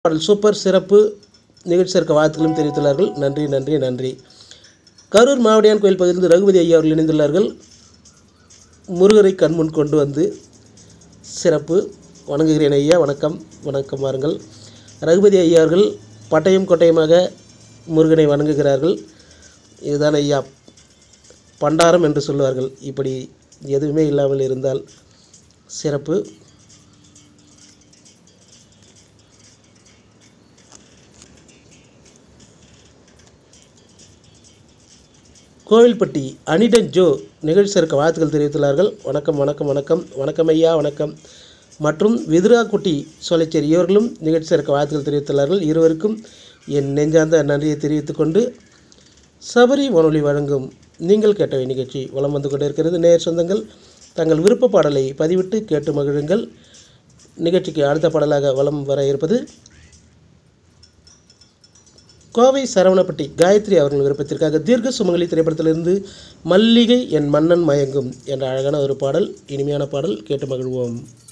பாடல் சூப்பர் சிறப்பு நிகழ்ச்சி இருக்க வாழ்த்துக்களும் தெரிவித்துள்ளார்கள் நன்றி நன்றி நன்றி கரூர் மாவடியான் கோயில் பகுதியில் ரகுபதி ஐயா அவர்கள் இணைந்துள்ளார்கள் முருகரை கண்முன் கொண்டு வந்து சிறப்பு வணங்குகிறேன் ஐயா வணக்கம் வணக்கம் வாருங்கள் ரகுபதி ஐயா அவர்கள் பட்டயம் கொட்டயமாக முருகனை வணங்குகிறார்கள் இதுதான் ஐயா பண்டாரம் என்று சொல்லுவார்கள் இப்படி எதுவுமே இல்லாமல் இருந்தால் சிறப்பு கோவில்பட்டி அனிடன் ஜோ நிகழ்ச்சி இருக்க வாழ்த்துக்கள் தெரிவித்துள்ளார்கள் வணக்கம் வணக்கம் வணக்கம் வணக்கம் ஐயா வணக்கம் மற்றும் விதுராக்குட்டி சோலைச்சேரி இவர்களும் நிகழ்ச்சி இருக்க வாழ்த்துக்கள் தெரிவித்துள்ளார்கள் இருவருக்கும் என் நெஞ்சார்ந்த நன்றியை தெரிவித்துக் கொண்டு சபரி வானொலி வழங்கும் நீங்கள் கேட்டவை நிகழ்ச்சி வலம் வந்து கொண்டிருக்கிறது நேர் சொந்தங்கள் தங்கள் விருப்ப பாடலை பதிவிட்டு கேட்டு மகிழுங்கள் நிகழ்ச்சிக்கு அடுத்த பாடலாக வலம் வர இருப்பது கோவை சரவணப்பட்டி காயத்ரி அவர்கள் விருப்பத்திற்காக தீர்க்க சுமங்கலி திரைப்படத்திலிருந்து மல்லிகை என் மன்னன் மயங்கும் என்ற அழகான ஒரு பாடல் இனிமையான பாடல் கேட்டு மகிழ்வோம்